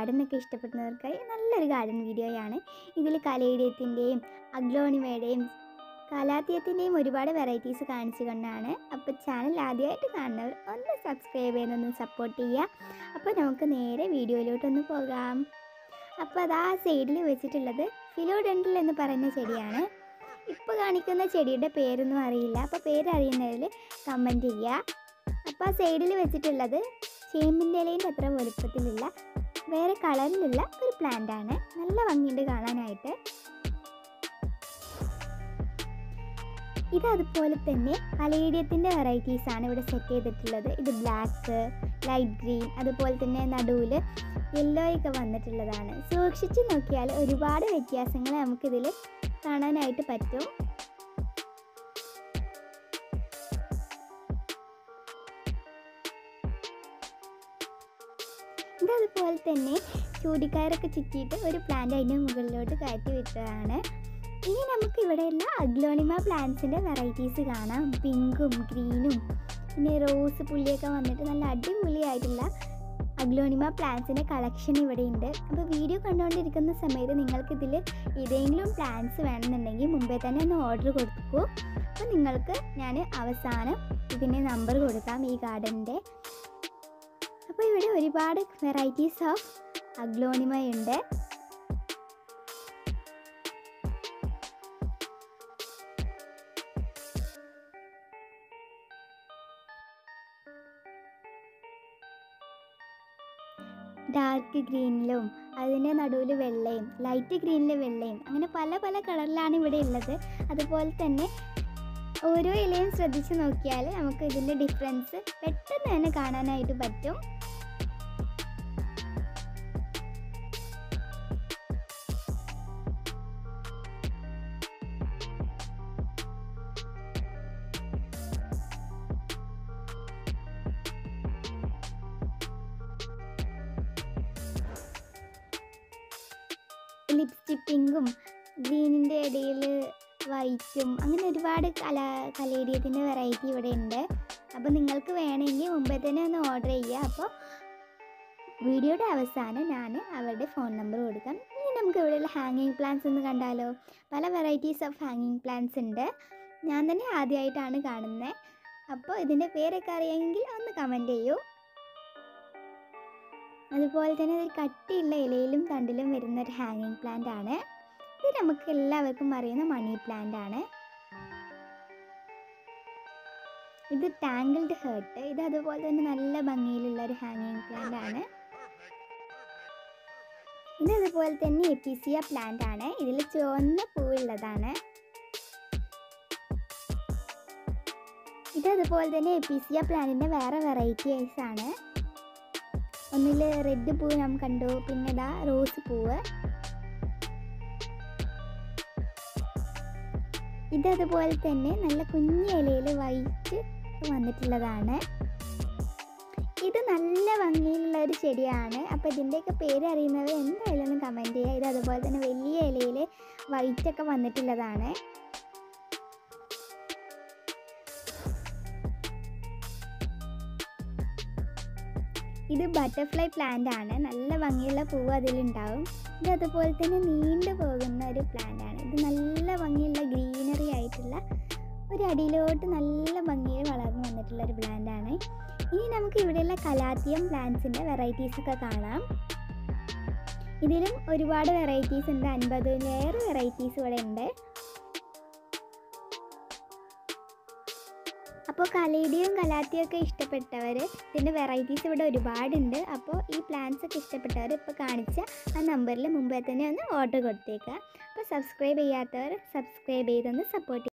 ഗാർഡനൊക്കെ ഇഷ്ടപ്പെടുന്നവർക്കായി നല്ലൊരു ഗാർഡൻ വീഡിയോയാണ് ഇതിൽ കലേഡിയത്തിൻ്റെയും അഗ്ലോണിമയുടെയും കലാത്തിയത്തിൻ്റെയും ഒരുപാട് വെറൈറ്റീസ് കാണിച്ചു കൊണ്ടാണ് അപ്പോൾ ചാനൽ ആദ്യമായിട്ട് കാണുന്നവർ ഒന്ന് സബ്സ്ക്രൈബ് ചെയ്തൊന്ന് സപ്പോർട്ട് ചെയ്യുക അപ്പോൾ നമുക്ക് നേരെ വീഡിയോയിലോട്ടൊന്ന് പോകാം അപ്പോൾ അത് ആ സൈഡിൽ വെച്ചിട്ടുള്ളത് ഫിലോഡെൻഡൽ എന്ന് പറയുന്ന ചെടിയാണ് ഇപ്പോൾ കാണിക്കുന്ന ചെടിയുടെ പേരൊന്നും അറിയില്ല അപ്പോൾ പേരറിയുന്നതിൽ കമൻറ്റ് ചെയ്യുക അപ്പോൾ ആ സൈഡിൽ വെച്ചിട്ടുള്ളത് ചേമ്പിൻ്റെ ഇലേൻ്റെ അത്ര വലുപ്പത്തിലുള്ള വേറെ കളറിലുള്ള ഒരു പ്ലാന്റ് ആണ് നല്ല ഭംഗിയുണ്ട് കാണാനായിട്ട് ഇത് അതുപോലെ തന്നെ പലേഡിയത്തിൻ്റെ വെറൈറ്റീസ് ആണ് ഇവിടെ സെറ്റ് ചെയ്തിട്ടുള്ളത് ഇത് ബ്ലാക്ക് ലൈറ്റ് ഗ്രീൻ അതുപോലെ തന്നെ നടുവിൽ യെല്ലോ ഒക്കെ വന്നിട്ടുള്ളതാണ് സൂക്ഷിച്ച് നോക്കിയാൽ ഒരുപാട് വ്യത്യാസങ്ങൾ നമുക്കിതിൽ കാണാനായിട്ട് പറ്റും ഇതതുപോലെ തന്നെ ചൂടിക്കയറൊക്കെ ചുറ്റിയിട്ട് ഒരു പ്ലാന്റ് അതിൻ്റെ മുകളിലോട്ട് കയറ്റി വിട്ടതാണ് ഇനി നമുക്ക് ഇവിടെയുള്ള അഗ്ലോണിമ പ്ലാന്റ്സിൻ്റെ വെറൈറ്റീസ് കാണാം പിങ്കും ഗ്രീനും പിന്നെ റോസ് പുള്ളിയൊക്കെ വന്നിട്ട് നല്ല അടിപൊളിയായിട്ടുള്ള അഗ്ലോണിമ പ്ലാന്റ്സിൻ്റെ കളക്ഷൻ ഇവിടെ ഉണ്ട് അപ്പോൾ വീഡിയോ കണ്ടുകൊണ്ടിരിക്കുന്ന സമയത്ത് നിങ്ങൾക്ക് ഇതിൽ ഏതെങ്കിലും പ്ലാന്റ്സ് വേണമെന്നുണ്ടെങ്കിൽ മുമ്പേ തന്നെ ഒന്ന് ഓർഡർ കൊടുക്കൂ അപ്പോൾ നിങ്ങൾക്ക് ഞാൻ അവസാനം ഇതിൻ്റെ നമ്പർ കൊടുക്കാം ഈ ഗാർഡൻ്റെ അപ്പോൾ ഇവിടെ ഒരുപാട് വെറൈറ്റീസ് ഓഫ് അഗ്ലോണിമ ഉണ്ട് ഡാർക്ക് ഗ്രീനിലും അതിൻ്റെ നടുവിൽ വെള്ളയും ലൈറ്റ് ഗ്രീനിൽ വെള്ളയും അങ്ങനെ പല പല കളറിലാണ് ഇവിടെ ഉള്ളത് അതുപോലെ തന്നെ ഓരോ ഇലയും ശ്രദ്ധിച്ച് നോക്കിയാൽ നമുക്ക് ഇതിൻ്റെ ഡിഫറൻസ് പെട്ടെന്ന് തന്നെ കാണാനായിട്ട് പറ്റും ലിപ്സ്റ്റിക് പിങ്കും ഗ്രീനിൻ്റെ ഇടയിൽ വൈറ്റും അങ്ങനെ ഒരുപാട് കല കലേഡിയത്തിൻ്റെ വെറൈറ്റി ഇവിടെ ഉണ്ട് അപ്പോൾ നിങ്ങൾക്ക് വേണമെങ്കിൽ മുമ്പേ തന്നെ ഒന്ന് ഓർഡർ ചെയ്യുക അപ്പോൾ വീഡിയോയുടെ അവസാനം ഞാൻ അവരുടെ ഫോൺ നമ്പർ കൊടുക്കാം ഇനി നമുക്ക് ഇവിടെയുള്ള ഹാങ്ങിങ് പ്ലാന്റ്സ് ഒന്ന് കണ്ടാലോ പല വെറൈറ്റീസ് ഓഫ് ഹാങ്ങിങ് പ്ലാന്റ്സ് ഉണ്ട് ഞാൻ തന്നെ ആദ്യമായിട്ടാണ് കാണുന്നത് അപ്പോൾ ഇതിൻ്റെ പേരൊക്കെ അറിയാമെങ്കിൽ ഒന്ന് കമൻറ്റ് ചെയ്യൂ അതുപോലെ തന്നെ ഒരു കട്ടിയുള്ള ഇലയിലും തണ്ടിലും വരുന്ന ഒരു ഹാങ്ങിങ് പ്ലാന്റ് ആണ് ഇത് നമുക്ക് എല്ലാവർക്കും അറിയുന്ന മണി പ്ലാന്റ് ആണ് ഇത് ടാങ്കിൾഡ് ഹേർട്ട് ഇത് അതുപോലെ തന്നെ നല്ല ഭംഗിയിലുള്ള ഒരു ഹാങ്ങിങ് പ്ലാന്റ് ആണ് ഇത് അതുപോലെ തന്നെ എപ്പിസിയ പ്ലാന്റ് ആണ് ഇതിൽ ചുവന്ന പൂവുള്ളതാണ് ഇത് അതുപോലെ തന്നെ എപ്പിസിയ പ്ലാന്റിൻ്റെ വേറെ വെറൈറ്റീസ് ആണ് ഒന്നിൽ റെഡ് പൂവ് നാം കണ്ടു പിന്നെ ഇതാ റോസ് പൂവ് ഇതതുപോലെ തന്നെ നല്ല കുഞ്ഞു ഇലയിൽ വൈറ്റ് വന്നിട്ടുള്ളതാണ് ഇത് നല്ല ഭംഗിയിലുള്ള ഒരു ചെടിയാണ് അപ്പോൾ ഇതിൻ്റെയൊക്കെ പേര് അറിയുന്നവർ എന്തായാലും ഒന്ന് കമൻറ്റ് ചെയ്യുക ഇത് അതുപോലെ തന്നെ വലിയ ഇലയിൽ വൈറ്റ് ഒക്കെ വന്നിട്ടുള്ളതാണ് ഇത് ബട്ടർഫ്ലൈ പ്ലാന്റ് ആണ് നല്ല ഭംഗിയുള്ള പൂവ് അതിലുണ്ടാവും ഇത് അതുപോലെ തന്നെ നീണ്ടു പോകുന്ന ഒരു പ്ലാന്റ് ആണ് ഇത് നല്ല ഭംഗിയുള്ള ഗ്രീനറി ആയിട്ടുള്ള ഒരു അടിയിലോട്ട് നല്ല ഭംഗിയിൽ വളർന്നു വന്നിട്ടുള്ള ഒരു പ്ലാന്റ് ആണ് ഇനി നമുക്ക് ഇവിടെയുള്ള കലാത്തിയം പ്ലാന്റ്സിൻ്റെ വെറൈറ്റീസ് ഒക്കെ കാണാം ഇതിലും ഒരുപാട് വെറൈറ്റീസ് ഉണ്ട് അൻപതിലേറെ വെറൈറ്റീസ് ഇവിടെ ഉണ്ട് അപ്പോൾ കലേഡിയും കലാത്തിയും ഒക്കെ ഇഷ്ടപ്പെട്ടവർ ഇതിൻ്റെ വെറൈറ്റീസ് ഇവിടെ ഒരുപാടുണ്ട് അപ്പോൾ ഈ പ്ലാന്റ്സ് ഒക്കെ ഇഷ്ടപ്പെട്ടവർ ഇപ്പോൾ കാണിച്ച ആ നമ്പറിൽ മുമ്പേ തന്നെ ഒന്ന് ഓർഡർ കൊടുത്തേക്കുക അപ്പോൾ സബ്സ്ക്രൈബ് ചെയ്യാത്തവർ സബ്സ്ക്രൈബ് ചെയ്തൊന്ന് സപ്പോർട്ട്